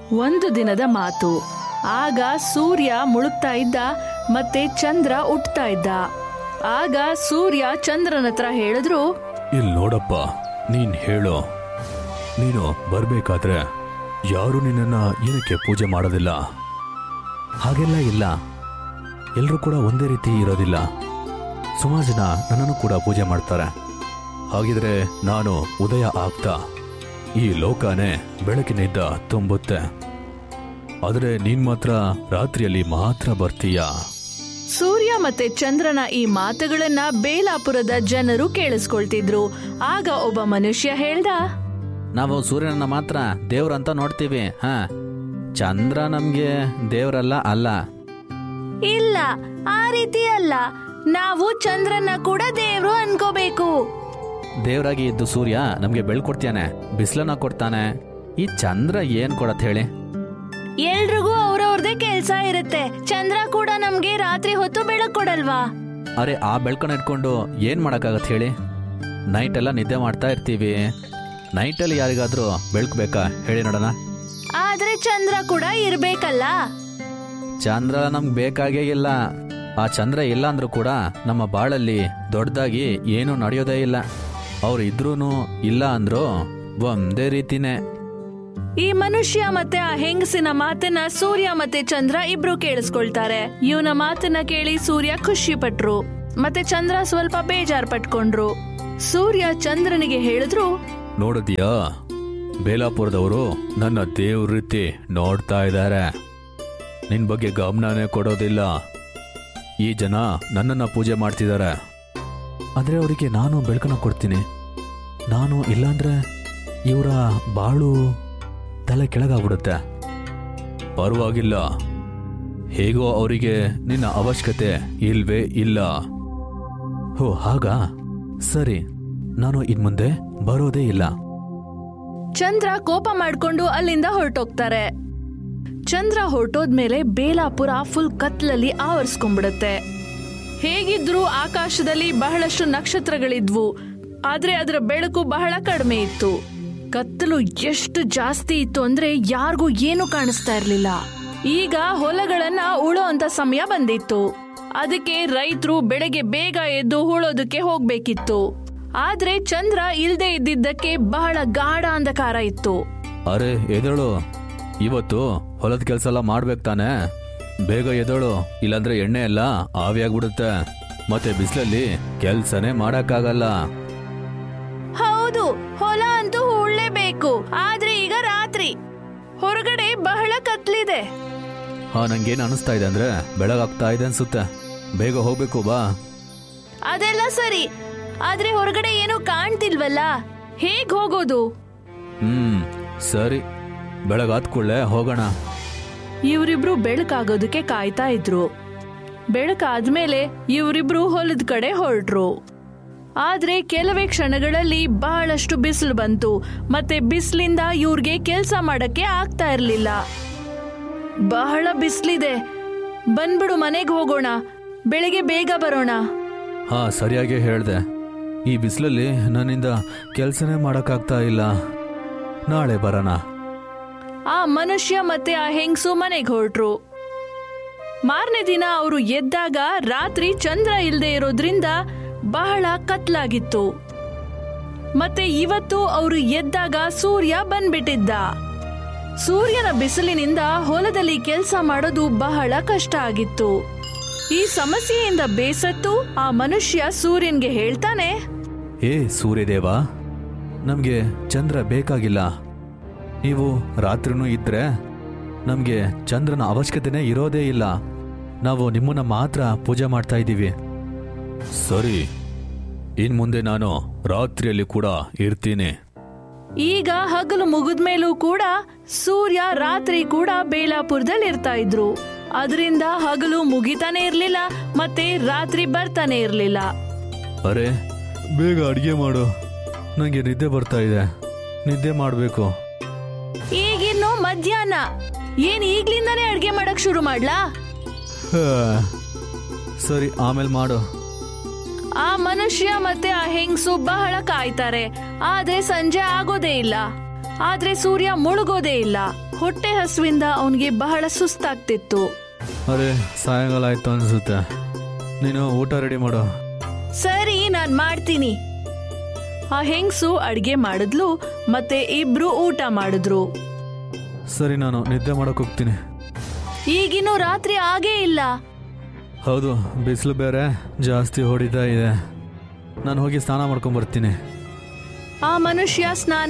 ಒಂದು ದಿನದ ಮಾತು ಆಗ ಸೂರ್ಯ ಮುಳುಗ್ತಾ ಇದ್ದ ಮತ್ತೆ ಚಂದ್ರ ಉಟ್ತಾ ಇದ್ದ ಆಗ ಸೂರ್ಯ ಚಂದ್ರನ ಹತ್ರ ಹೇಳಿದ್ರು ಇಲ್ಲಿ ನೋಡಪ್ಪ ನೀನ್ ಹೇಳು ನೀನು ಬರ್ಬೇಕಾದ್ರೆ ಯಾರು ನಿನ್ನನ್ನ ಏನಕ್ಕೆ ಪೂಜೆ ಮಾಡೋದಿಲ್ಲ ಹಾಗೆಲ್ಲ ಇಲ್ಲ ಎಲ್ಲರೂ ಕೂಡ ಒಂದೇ ರೀತಿ ಇರೋದಿಲ್ಲ ಸುಮಾರು ಜನ ನನ್ನನ್ನು ಕೂಡ ಪೂಜೆ ಮಾಡ್ತಾರೆ ಹಾಗಿದ್ರೆ ನಾನು ಉದಯ ಆಗ್ತಾ ಈ ಲೋಕನೇ ಬೆಳಕಿನಿಂದ ತುಂಬುತ್ತೆ ಆದರೆ ನೀನ್ ಮಾತ್ರ ರಾತ್ರಿಯಲ್ಲಿ ಮಾತ್ರ ಬರ್ತೀಯಾ ಸೂರ್ಯ ಮತ್ತೆ ಚಂದ್ರನ ಈ ಮಾತುಗಳನ್ನ ಬೇಲಾಪುರದ ಜನರು ಕೇಳಿಸ್ಕೊಳ್ತಿದ್ರು ಆಗ ಒಬ್ಬ ಮನುಷ್ಯ ಹೇಳ್ದ ನಾವು ಸೂರ್ಯನನ್ನ ಮಾತ್ರ ದೇವ್ರಂತ ನೋಡ್ತೀವಿ ಹಾ ಚಂದ್ರ ನಮ್ಗೆ ದೇವ್ರಲ್ಲ ಅಲ್ಲ ಇಲ್ಲ ಆ ರೀತಿ ಅಲ್ಲ ನಾವು ಚಂದ್ರನ ಕೂಡ ದೇವ್ರು ಅನ್ಕೋಬೇಕು ದೇವ್ರಾಗಿ ಇದ್ದು ಸೂರ್ಯ ನಮ್ಗೆ ಬೆಳ್ಕೊಡ್ತಾನೆ ಬಿಸಿಲನ್ನ ಕೊಡ್ತಾನೆ ಈ ಚಂದ್ರ ಏನ್ ಕೊಡತ್ ಹೇಳಿ ಎಲ್ರಿಗೂ ಅವ್ರವ್ರದೇ ಕೆಲ್ಸ ಇರುತ್ತೆ ಚಂದ್ರ ಕೂಡ ನಮ್ಗೆ ರಾತ್ರಿ ಹೊತ್ತು ಬೆಳಕು ಕೊಡಲ್ವಾ ಅರೆ ಆ ಬೆಳ್ಕನ್ನ ಇಟ್ಕೊಂಡು ಏನ್ ಮಾಡಕ್ಕಾಗತ್ ಹೇಳಿ ನೈಟ್ ಎಲ್ಲ ನಿದ್ದೆ ಮಾಡ್ತಾ ಇರ್ತೀವಿ ನೈಟಲ್ಲಿ ಯಾರಿಗಾದ್ರೂ ಬೆಳಕು ಬೇಕಾ ಹೇಳಿ ನೋಡೋಣ ಆದ್ರೆ ಚಂದ್ರ ಕೂಡ ಇರ್ಬೇಕಲ್ಲ ಚಂದ್ರ ನಮ್ಗೆ ಬೇಕಾಗೇ ಇಲ್ಲ ಆ ಚಂದ್ರ ಇಲ್ಲ ಅಂದ್ರೂ ಕೂಡ ನಮ್ಮ ಬಾಳಲ್ಲಿ ದೊಡ್ಡದಾಗಿ ಏನು ನಡೆಯೋದೇ ಇಲ್ಲ ಅವ್ರು ಇದ್ರೂನು ಇಲ್ಲ ಅಂದ್ರು ಒಂದೇ ರೀತಿನೇ ಈ ಮನುಷ್ಯ ಮತ್ತೆ ಆ ಹೆಂಗಸಿನ ಮಾತನ್ನ ಸೂರ್ಯ ಮತ್ತೆ ಚಂದ್ರ ಇಬ್ರು ಕೇಳಿಸ್ಕೊಳ್ತಾರೆ ಇವನ ಮಾತನ್ನ ಕೇಳಿ ಸೂರ್ಯ ಖುಷಿ ಪಟ್ರು ಮತ್ತೆ ಚಂದ್ರ ಸ್ವಲ್ಪ ಬೇಜಾರ್ ಪಟ್ಕೊಂಡ್ರು ಸೂರ್ಯ ಚಂದ್ರನಿಗೆ ಹೇಳಿದ್ರು ನೋಡಿದ್ಯಾ ಬೇಲಾಪುರದವರು ನನ್ನ ದೇವ್ರ ರೀತಿ ನೋಡ್ತಾ ಇದ್ದಾರೆ ನಿನ್ ಬಗ್ಗೆ ಗಮನನೇ ಕೊಡೋದಿಲ್ಲ ಈ ಜನ ನನ್ನನ್ನ ಪೂಜೆ ಮಾಡ್ತಿದ್ದಾರೆ ಆದ್ರೆ ಅವರಿಗೆ ನಾನು ಬೆಳಕನ್ನ ಕೊಡ್ತೀನಿ ನಾನು ಇಲ್ಲಾಂದ್ರೆ ಇವರ ಬಾಳು ತಲೆ ಕೆಳಗಾಗ್ಬಿಡುತ್ತೆ ಪರವಾಗಿಲ್ಲ ಹೇಗೋ ಅವರಿಗೆ ನಿನ್ನ ಅವಶ್ಯಕತೆ ಇಲ್ವೇ ಇಲ್ಲ ಹೋ ಹಾಗಾ ಸರಿ ನಾನು ಇನ್ಮುಂದೆ ಬರೋದೇ ಇಲ್ಲ ಚಂದ್ರ ಕೋಪ ಮಾಡ್ಕೊಂಡು ಅಲ್ಲಿಂದ ಹೊರಟೋಗ್ತಾರೆ ಚಂದ್ರ ಹೊರಟೋದ್ಮೇಲೆ ಬೇಲಾಪುರ ಫುಲ್ ಕತ್ಲಲ್ಲಿ ಆವರಿಸ್ಕೊಂಡ್ಬಿಡತ್ತೆ ಹೇಗಿದ್ರು ಆಕಾಶದಲ್ಲಿ ಬಹಳಷ್ಟು ನಕ್ಷತ್ರಗಳಿದ್ವು ಆದ್ರೆ ಅದರ ಬೆಳಕು ಬಹಳ ಕಡಿಮೆ ಇತ್ತು ಕತ್ತಲು ಎಷ್ಟು ಜಾಸ್ತಿ ಇತ್ತು ಅಂದ್ರೆ ಯಾರಿಗೂ ಏನು ಕಾಣಿಸ್ತಾ ಇರ್ಲಿಲ್ಲ ಈಗ ಹೊಲಗಳನ್ನ ಉಳೋ ಅಂತ ಸಮಯ ಬಂದಿತ್ತು ಅದಕ್ಕೆ ರೈತರು ಬೆಳಗ್ಗೆ ಬೇಗ ಎದ್ದು ಹೂಳೋದಕ್ಕೆ ಹೋಗ್ಬೇಕಿತ್ತು ಆದ್ರೆ ಚಂದ್ರ ಇಲ್ದೇ ಇದ್ದಿದ್ದಕ್ಕೆ ಬಹಳ ಗಾಢ ಅಂಧಕಾರ ಇತ್ತು ಅರೆ ಎದಳು ಇವತ್ತು ಹೊಲದ ಕೆಲಸ ಎಲ್ಲ ಮಾಡ್ಬೇಕು ತಾನೆ ಬೇಗ ಎದಳು ಇಲ್ಲಾಂದ್ರೆ ಎಣ್ಣೆ ಎಲ್ಲ ಆವಿಯಾಗ್ಬಿಡುತ್ತೆ ಮತ್ತೆ ಬಿಸಿಲಲ್ಲಿ ಕೆಲ್ಸನೇ ಮಾಡಕ್ಕಾಗಲ್ಲ ಹೌದು ಹೊಲ ಅಂತೂ ಹೂಳ್ಲೇಬೇಕು ಆದ್ರೆ ಈಗ ರಾತ್ರಿ ಹೊರಗಡೆ ಬಹಳ ಕತ್ಲಿದೆ ಹಾ ನಂಗೇನ್ ಅನಿಸ್ತಾ ಇದೆ ಅಂದ್ರೆ ಬೆಳಗಾಗ್ತಾ ಇದೆ ಅನ್ಸುತ್ತೆ ಬೇಗ ಹೋಗ್ಬೇಕು ಬಾ ಅದೆಲ್ಲ ಸರಿ ಆದ್ರೆ ಹೊರಗಡೆ ಏನು ಕಾಣ್ತಿಲ್ವಲ್ಲ ಹೇಗ್ ಹೋಗೋದು ಹ್ಮ್ ಸರಿ ಬೆಳಗಾದ ಕೂಡಲೇ ಹೋಗೋಣ ಇವರಿಬ್ರು ಬೆಳಕಾಗೋದಕ್ಕೆ ಕಾಯ್ತಾ ಇದ್ರು ಬೆಳಕಾದ್ಮೇಲೆ ಇವರಿಬ್ರು ಹೊಲದ ಕಡೆ ಹೊರಟ್ರು ಆದ್ರೆ ಕೆಲವೇ ಕ್ಷಣಗಳಲ್ಲಿ ಬಹಳಷ್ಟು ಬಿಸಿಲು ಬಂತು ಮತ್ತೆ ಬಿಸಿಲಿಂದ ಇವ್ರಿಗೆ ಕೆಲಸ ಮಾಡಕ್ಕೆ ಆಗ್ತಾ ಇರ್ಲಿಲ್ಲ ಬಹಳ ಬಿಸಿಲಿದೆ ಬಂದ್ಬಿಡು ಮನೆಗೆ ಹೋಗೋಣ ಬೆಳಿಗ್ಗೆ ಬೇಗ ಬರೋಣ ಹಾ ಸರಿಯಾಗಿ ಹೇಳ್ದೆ ಈ ಬಿಸಿಲಲ್ಲಿ ನನ್ನಿಂದ ಕೆಲಸನೇ ಮಾಡಕ್ಕಾಗ್ತಾ ಇಲ್ಲ ನಾಳೆ ಬರೋಣ ಆ ಮನುಷ್ಯ ಮತ್ತೆ ಆ ಹೆಂಗಸು ಮನೆಗೆ ಹೊರಟ್ರು ಮಾರನೇ ದಿನ ಅವರು ಎದ್ದಾಗ ರಾತ್ರಿ ಚಂದ್ರ ಇಲ್ದೇ ಇರೋದ್ರಿಂದ ಬಹಳ ಕತ್ಲಾಗಿತ್ತು ಮತ್ತೆ ಇವತ್ತು ಅವರು ಎದ್ದಾಗ ಸೂರ್ಯ ಬಂದ್ಬಿಟ್ಟಿದ್ದ ಸೂರ್ಯನ ಬಿಸಿಲಿನಿಂದ ಹೊಲದಲ್ಲಿ ಕೆಲಸ ಮಾಡೋದು ಬಹಳ ಕಷ್ಟ ಆಗಿತ್ತು ಈ ಸಮಸ್ಯೆಯಿಂದ ಬೇಸತ್ತು ಆ ಮನುಷ್ಯ ಸೂರ್ಯನ್ಗೆ ಹೇಳ್ತಾನೆ ಏ ಸೂರ್ಯದೇವ ನಮ್ಗೆ ಚಂದ್ರ ಬೇಕಾಗಿಲ್ಲ ನೀವು ರಾತ್ರಿನೂ ಇದ್ರೆ ನಮ್ಗೆ ಚಂದ್ರನ ಅವಶ್ಯಕತೆನೇ ಇರೋದೇ ಇಲ್ಲ ನಾವು ನಿಮ್ಮನ್ನ ಮಾತ್ರ ಪೂಜೆ ಮಾಡ್ತಾ ಇದ್ದೀವಿ ಸರಿ ಇನ್ ಮುಂದೆ ನಾನು ರಾತ್ರಿಯಲ್ಲಿ ಕೂಡ ಇರ್ತೀನಿ ಈಗ ಹಗಲು ಮುಗಿದ್ಮೇಲೂ ಕೂಡ ಸೂರ್ಯ ರಾತ್ರಿ ಕೂಡ ಬೇಲಾಪುರದಲ್ಲಿ ಇರ್ತಾ ಇದ್ರು ಅದರಿಂದ ಹಗಲು ಮುಗಿತಾನೆ ಇರ್ಲಿಲ್ಲ ಮತ್ತೆ ರಾತ್ರಿ ಬರ್ತಾನೆ ಇರ್ಲಿಲ್ಲ ಅರೆ ಬೇಗ ಅಡಿಗೆ ಮಾಡು ನನಗೆ ನಿದ್ದೆ ಬರ್ತಾ ಇದೆ ನಿದ್ದೆ ಮಾಡಬೇಕು ಈಗಿನ್ನು ಮಧ್ಯಾಹ್ನ ಏನ್ ಈಗ್ಲಿಂದಾನೇ ಅಡ್ಗೆ ಮಾಡಕ್ ಶುರು ಮಾಡ್ಲಾ ಸರಿ ಆಮೇಲೆ ಮಾಡು ಆ ಮನುಷ್ಯ ಮತ್ತೆ ಆ ಹೆಂಗಸು ಬಹಳ ಕಾಯ್ತಾರೆ ಆದ್ರೆ ಸಂಜೆ ಆಗೋದೇ ಇಲ್ಲ ಆದ್ರೆ ಸೂರ್ಯ ಮುಳುಗೋದೇ ಇಲ್ಲ ಹೊಟ್ಟೆ ಹಸುವಿಂದ ಅವನಿಗೆ ಬಹಳ ಸುಸ್ತಾಗ್ತಿತ್ತು ಅರೆ ಸಾಯಂಕಾಲ ಆಯ್ತು ಅನ್ಸುತ್ತೆ ನೀನು ಊಟ ರೆಡಿ ಮಾಡು ಸರಿ ನಾನ್ ಮಾಡ್ತೀನಿ ಆ ಹೆಂಗ್ಸು ಅಡ್ಗೆ ಮಾಡಿದ್ಲು ಮತ್ತೆ ಇಬ್ರು ಊಟ ಮಾಡಿದ್ರು ಸರಿ ನಾನು ನಿದ್ದೆ ಮಾಡಕ್ ಹೋಗ್ತೀನಿ ಈಗಿನ್ನೂ ರಾತ್ರಿ ಆಗೇ ಇಲ್ಲ ಹೌದು ಬಿಸಿಲು ಬೇರೆ ಜಾಸ್ತಿ ಹೊಡಿತಾ ಇದೆ ನಾನು ಹೋಗಿ ಸ್ನಾನ ಮಾಡ್ಕೊಂಡ್ ಬರ್ತೀನಿ ಆ ಮನುಷ್ಯ ಸ್ನಾನ